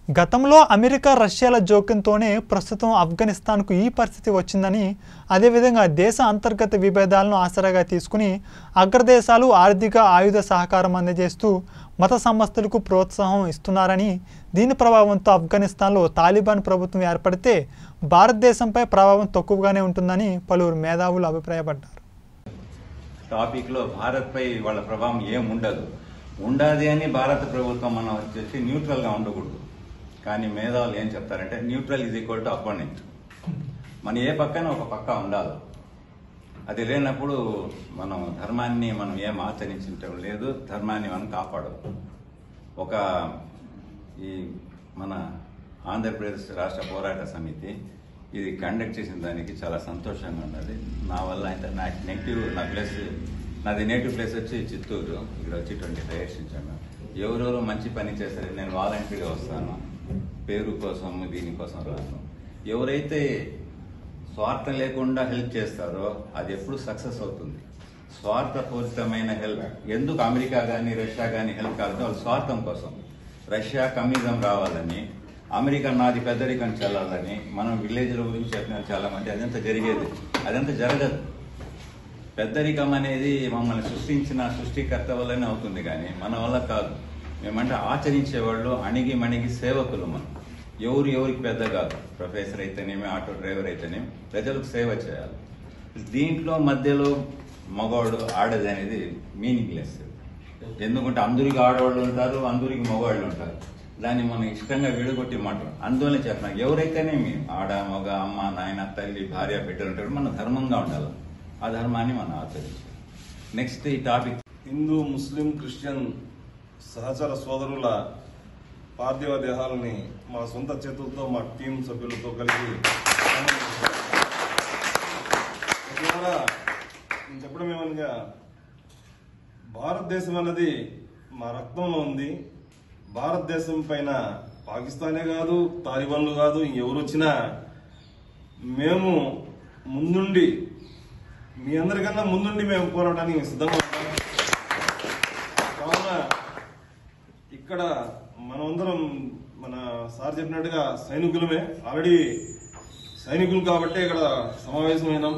గతంలో అమెరికా రష్యాల జోక్యంతోనే ప్రస్తుతం ఆఫ్ఘనిస్తాన్కు ఈ పరిస్థితి వచ్చిందని అదేవిధంగా దేశ అంతర్గత విభేదాలను ఆసరాగా తీసుకుని అగ్రదేశాలు ఆర్థిక ఆయుధ సహకారం అందజేస్తూ మత సంస్థలకు ప్రోత్సాహం ఇస్తున్నారని దీని ప్రభావంతో ఆఫ్ఘనిస్తాన్లో తాలిబాన్ ప్రభుత్వం ఏర్పడితే భారతదేశంపై ప్రభావం తక్కువగానే ఉంటుందని పలువురు మేధావులు అభిప్రాయపడ్డారు టాపిక్లో భారత్పై వాళ్ళ ప్రభావం ఏం ఉండదు ఉండదు అని భారత ప్రభుత్వం మనం వచ్చేసి న్యూట్రల్గా ఉండకూడదు కానీ మేధావులు ఏం చెప్తారంటే neutral is equal to opponent మన ఏ పక్కన ఒక పక్క ఉండాలి అది లేనప్పుడు మనం ధర్మాన్ని మనం ఏం ఆచరించటం లేదు ధర్మాన్ని మనం కాపాడదు ఒక ఈ మన ఆంధ్రప్రదేశ్ రాష్ట్ర పోరాట సమితి ఇది కండక్ట్ చేసిన దానికి చాలా సంతోషంగా ఉన్నది నా వల్ల అయితే నాకు నెగిటివ్ నా ప్లేస్ నాది నేటివ్ ప్లేస్ వచ్చి చిత్తూరు ఇక్కడ వచ్చి ట్వంటీ ఫైవ్ ఇయర్స్ ఇచ్చాను ఎవరెవరు మంచి పని చేస్తారు నేను వాలంటీర్గా వస్తాను పేరు కోసం దీనికోసం రాను ఎవరైతే స్వార్థం లేకుండా హెల్ప్ చేస్తారో అది ఎప్పుడు సక్సెస్ అవుతుంది స్వార్థపూరితమైన హెల్ప్ ఎందుకు అమెరికా కానీ రష్యా కానీ హెల్ప్ కావాలంటే వాళ్ళ స్వార్థం కోసం రష్యా కమ్యూనిజం రావాలని అమెరికా నాది పెద్దరికం చెల్లాలని మనం విలేజ్ల గురించి చెప్పిన చాలా మంది అదంతా జరిగేది అదంతా జరగదు పెద్దరికం అనేది మమ్మల్ని సృష్టించిన సృష్టికర్త వల్లనే అవుతుంది కానీ మన వల్ల కాదు మేమంటే ఆచరించేవాళ్ళు అణిగి మణిగి సేవకులు మనం ఎవరు ఎవరికి పెద్ద కాదు ప్రొఫెసర్ అయితేనేమి ఆటో డ్రైవర్ అయితేనేమి ప్రజలకు సేవ చేయాలి దీంట్లో మధ్యలో మగవాడు ఆడది అనేది మీనింగ్లెస్ ఎందుకంటే అందరికి ఆడవాళ్ళు ఉంటారు అందరికి మగవాళ్ళు ఉంటారు దాన్ని మనం ఇష్టంగా విడగొట్టి మాట అందువల్ల చెప్పిన ఎవరైతేనేమి ఆడ మగ అమ్మ నాయన తల్లి భార్య బిడ్డలు ఉంటారు మనం ధర్మంగా ఉండాలి ఆ ధర్మాన్ని మనం ఆచరించాలి నెక్స్ట్ ఈ టాపిక్ హిందూ ముస్లిం క్రిస్టియన్ సహచర సోదరుల పార్థివ దేహాలని మా సొంత చేతులతో మా టీం సభ్యులతో కలిసి ద్వారా నేను చెప్పడం ఏమనగా భారతదేశం అన్నది మా రక్తంలో ఉంది భారతదేశం పైన పాకిస్తానే కాదు తాలిబాన్లు కాదు ఎవరు వచ్చినా మేము ముందుండి మీ అందరికన్నా ముందుండి మేము పోరాటానికి సిద్ధంగా ఉన్నాం కావున ఇక్కడ మనమందరం మన సార్ చెప్పినట్టుగా సైనికులమే ఆల్రెడీ సైనికులు కాబట్టి ఇక్కడ సమావేశమైనాం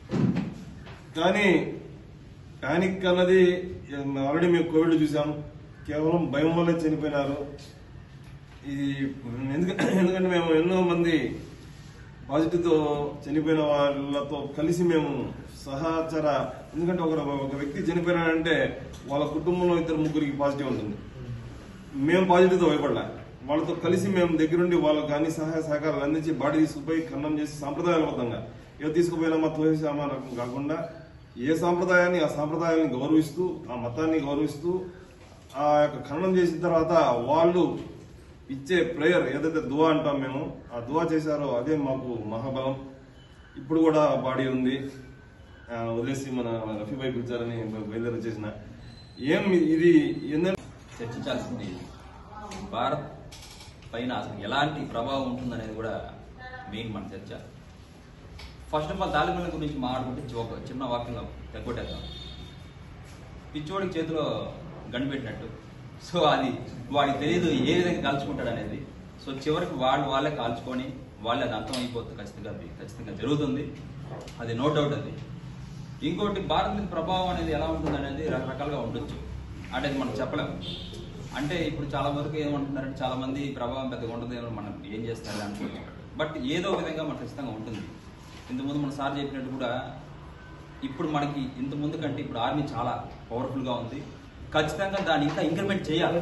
కానీ ప్యానిక్ అన్నది ఆల్రెడీ మేము కోవిడ్ చూసాం కేవలం భయం వల్లే చనిపోయినారు ఇది ఎందుకంటే ఎందుకంటే మేము ఎన్నో మంది పాజిటివ్తో చనిపోయిన వాళ్ళతో కలిసి మేము సహచర ఎందుకంటే ఒక ఒక వ్యక్తి చనిపోయినాడంటే వాళ్ళ కుటుంబంలో ఇద్దరు ముగ్గురికి పాజిటివ్ ఉంటుంది మేము పాజిటివ్తో భయపడలే వాళ్ళతో కలిసి మేము దగ్గరుండి వాళ్ళకి అన్ని సహాయ సహకారాలు అందించి బాడీ తీసుకుపోయి ఖండం చేసి సాంప్రదాయబద్ధంగా ఏదో తీసుకుపోయినామా తోసేసామా రకం కాకుండా ఏ సాంప్రదాయాన్ని ఆ సాంప్రదాయాన్ని గౌరవిస్తూ ఆ మతాన్ని గౌరవిస్తూ ఆ యొక్క ఖననం చేసిన తర్వాత వాళ్ళు ఇచ్చే ప్రేయర్ ఏదైతే దువా అంటాం మేము ఆ దువా చేశారో అదే మాకు మహాబలం ఇప్పుడు కూడా బాడీ ఉంది ఆ, వదిలేసి మన రఫీ భాయ్ పిలిచారని బయలుదేరి వచ్చేసిన ఏం ఇది ఏంటంటే చర్చించాల్సింది భారత్ పైన అసలు ఎలాంటి ప్రభావం ఉంటుందనేది కూడా మెయిన్ మన చర్చ ఫస్ట్ ఆఫ్ ఆల్ తాలిబాన్ల గురించి మాట్లాడుకుంటే చి- ఒక చిన్న వాక్యంలో తెగొట్టేద్దాం పిచ్చోడికి చేతిలో గన్ పెట్టినట్టు సో అది వాడికి తెలియదు ఏ విధంగా కాల్చుకుంటాడు అనేది సో చివరికి వాళ్ళు వాళ్ళే కాల్చుకొని వాళ్ళే అది అంతం అయిపోతుంది ఖచ్చితంగా అది ఖచ్చితంగా జరుగుతుంది అది నో డౌట్ అది ఇంకోటి భారత్ మీద ప్రభావం అనేది ఎలా ఉంటుంది అనేది రకరకాలుగా ఉండొచ్చు అంటే అది మనం చెప్పలేము అంటే ఇప్పుడు చాలా వరకు ఏమంటున్నారంటే చాలా మంది ప్రభావం పెద్దగా ఉండదు ఏమో మనం ఏం చేస్తారు అనుకోవచ్చు బట్ ఏదో విధంగా మనకు ఖచ్చితంగా ఉంటుంది ఇంతకుముందు మన సార్ చెప్పినట్టు కూడా ఇప్పుడు మనకి ఇంత ముందు కంటే ఇప్పుడు ఆర్మీ చాలా పవర్ఫుల్గా ఉంది ఖచ్చితంగా దాన్ని ఇంకా ఇంక్రిమెంట్ చేయాలి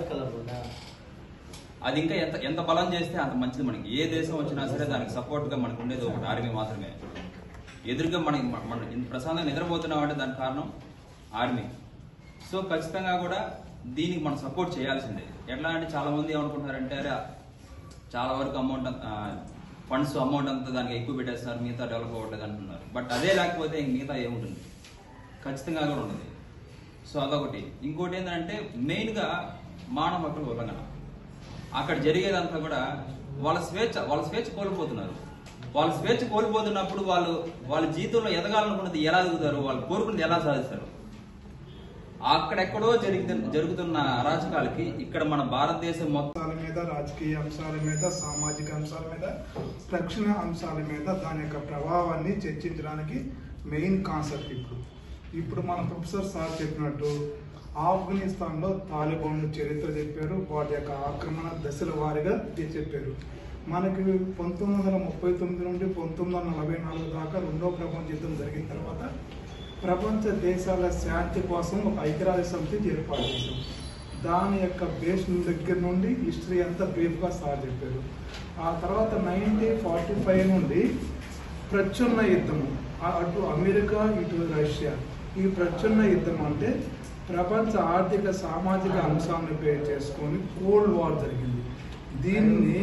అది ఇంకా ఎంత ఎంత బలం చేస్తే అంత మంచిది మనకి ఏ దేశం వచ్చినా సరే దానికి సపోర్ట్గా మనకు ఉండేది ఒకటి ఆర్మీ మాత్రమే ఎదురుగా మనకి మ- మనం ఇంత ప్రశాంతంగా నిద్రపోతున్నాం అంటే దానికి కారణం ఆర్మీ సో ఖచ్చితంగా కూడా దీనికి మనం సపోర్ట్ చేయాల్సిందే ఎట్లా అంటే చాలా మంది ఏమనుకుంటున్నారంటే అరే చాలా వరకు అమౌంట్ ఫండ్స్ అమౌంట్ అంతా దానికి ఎక్కువ పెట్టేస్తున్నారు మిగతా డెవలప్ అవ్వట్లేదు అంటున్నారు బట్ అదే లేకపోతే ఇంక మిగతా ఏముంటుంది ఖచ్చితంగా కూడా ఉండదు సో అదొకటి ఇంకోటి ఏంటంటే మెయిన్గా మానవ హక్కుల ఉల్లంఘన అక్కడ జరిగేదంతా కూడా వాళ్ళ స్వేచ్ఛ వాళ్ళ స్వేచ్ఛ కోల్పోతున్నారు వాళ్ళ స్వేచ్ఛ కోల్పోతున్నప్పుడు వాళ్ళు వాళ్ళ జీవితంలో ఎదగాలనుకున్నది ఎలా ఎదుగుతారు వాళ్ళు కోరుకున్నది ఎలా సాధిస్తారు అక్కడెక్కడో జరిగిన జరుగుతున్న అరాచకాలకి ఇక్కడ మన భారతదేశం మొత్తం అంశాల మీద రాజకీయ అంశాల మీద సామాజిక అంశాల మీద రక్షణ అంశాల మీద దాని యొక్క ప్రభావాన్ని చర్చించడానికి మెయిన్ కాన్సెప్ట్ ఇప్పుడు ఇప్పుడు మన ప్రొఫెసర్ సార్ చెప్పినట్టు ఆఫ్ఘనిస్తాన్లో తాలిబాన్లు చరిత్ర చెప్పారు వాటి యొక్క ఆక్రమణ దశల వారీగా ఇది చెప్పారు మనకి పంతొమ్మిది వందల ముప్పై తొమ్మిది నుండి పంతొమ్మిది వందల నలభై నాలుగు దాకా రెండో ప్రపంచ యుద్ధం జరిగిన తర్వాత ప్రపంచ దేశాల శాంతి కోసం ఒక ఐక్యరాజ్య సమితి ఏర్పాటు చేశాం దాని యొక్క బేస్ దగ్గర నుండి హిస్టరీ అంతా బ్రీఫ్గా సార్ చెప్పారు ఆ తర్వాత నైన్టీన్ ఫార్టీ ఫైవ్ నుండి ప్రచున్న యుద్ధము ఆ- అటు అమెరికా ఇటు రష్యా ఈ ప్రచున్న యుద్ధం అంటే ప్రపంచ ఆర్థిక సామాజిక అంశాలను పే చేసుకొని కోల్డ్ వార్ జరిగింది దీన్ని